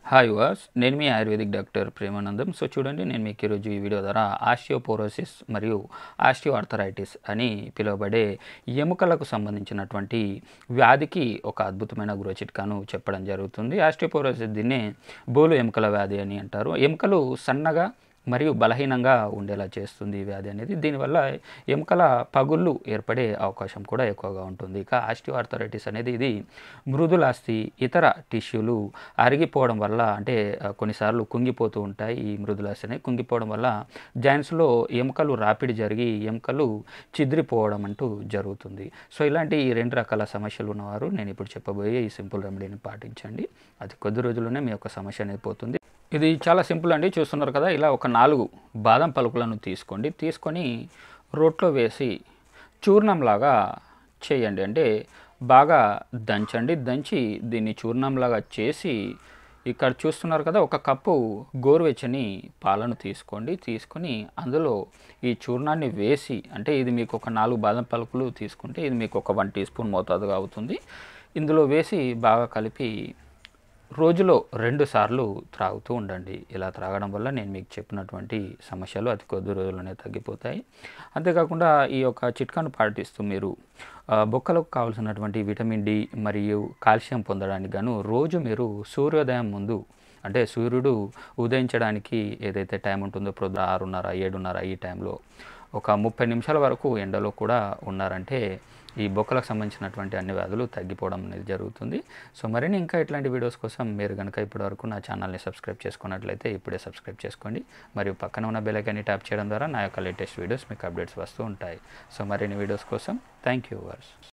hi వాస్ నేను మీ ఆయుర్వేదిక్ డాక్టర్ ప్రేమానందం సో చూడండి నేను మీకు ఈరోజు ఈ వీడియో ద్వారా ఆస్టియోపోరోసిస్ మరియు ఆస్టియో ఆర్థరైటిస్ అని పిలువబడే ఎముకలకు సంబంధించినటువంటి వ్యాధికి ఒక అద్భుతమైన గృహ చిట్కాను చెప్పడం జరుగుతుంది ఆస్టియోపోరోసిస్ దీన్నే బోలు ఎముకల వ్యాధి అని అంటారు ఎముకలు సన్నగా మరియు బలహీనంగా ఉండేలా చేస్తుంది ఈ వ్యాధి అనేది దీనివల్ల ఎముకల పగుళ్ళు ఏర్పడే అవకాశం కూడా ఎక్కువగా ఉంటుంది ఇక ఆస్టియోఆర్థరైటిస్ అనేది ఇది మృదులాస్తి ఇతర టిష్యూలు అరిగిపోవడం వల్ల అంటే ఆ, కొన్నిసార్లు కుంగిపోతూ ఉంటాయి ఈ మృదులాస్తి అనేది కుంగిపోవడం వల్ల జాయింట్స్లో ఎముకలు రాపిడి జరిగి ఎముకలు చిదిరిపోవడం అంటూ జరుగుతుంది సో ఇలాంటి ఈ రెండు రకాల సమస్యలు ఉన్నవారు నేను ఇప్పుడు చెప్పబోయే ఈ సింపుల్ రెమెడీని పాటించండి అది కొద్ది రోజుల్లోనే మీ యొక్క సమస్య అనేది పోతుంది ఇది చాలా సింపుల్ అండి చూస్తున్నారు కదా ఇలా ఒక నాలుగు బాదం పలుకులను తీసుకోండి తీసుకొని రోట్లో వేసి చూర్ణంలాగా చేయండి అంటే బాగా దంచండి దంచి దీన్ని చూర్ణంలాగా చేసి ఇక్కడ చూస్తున్నారు కదా ఒక కప్పు గోరువెచ్చని పాలను తీసుకోండి తీసుకొని అందులో ఈ చూర్ణాన్ని వేసి అంటే ఇది మీకు ఒక నాలుగు బాదం పలుకులు తీసుకుంటే ఇది మీకు ఒక వన్ టీ స్పూన్ మోతాదుగా అవుతుంది ఇందులో వేసి బాగా కలిపి రోజులో రెండు సార్లు త్రాగుతూ ఉండండి ఇలా త్రాగడం వల్ల నేను మీకు చెప్పినటువంటి సమస్యలు అతి కొద్ది రోజుల్లోనే తగ్గిపోతాయి అంతేకాకుండా ఈ యొక్క చిట్కాను పాటిస్తూ మీరు ఆ, బొక్కలకు కావాల్సినటువంటి విటమిన్ డి మరియు కాల్షియం పొందడానికి గాను రోజు మీరు సూర్యోదయం ముందు అంటే సూర్యుడు ఉదయించడానికి ఏదైతే టైం ఉంటుందో ప్రొద్దు ఆరున్నర ఏడున్నర ఈ టైంలో ఒక ముప్పై నిమిషాల వరకు ఎండలో కూడా ఉన్నారంటే ఈ బొక్కలకు సంబంధించినటువంటి అన్ని వ్యాధులు తగ్గిపోవడం అనేది జరుగుతుంది సో మరిన్ని ఇంకా ఇట్లాంటి వీడియోస్ కోసం మీరు కనుక ఇప్పటివరకు నా ఛానల్ని సబ్స్క్రైబ్ చేసుకున్నట్లయితే ఇప్పుడే సబ్స్క్రైబ్ చేసుకోండి మరియు పక్కన ఉన్న బెల్ ఐకాన్ని ట్యాప్ చేయడం ద్వారా నా యొక్క లేటెస్ట్ వీడియోస్ మీకు అప్డేట్స్ వస్తూ ఉంటాయి సో మరిన్ని వీడియోస్ కోసం థ్యాంక్ యూ వర్స్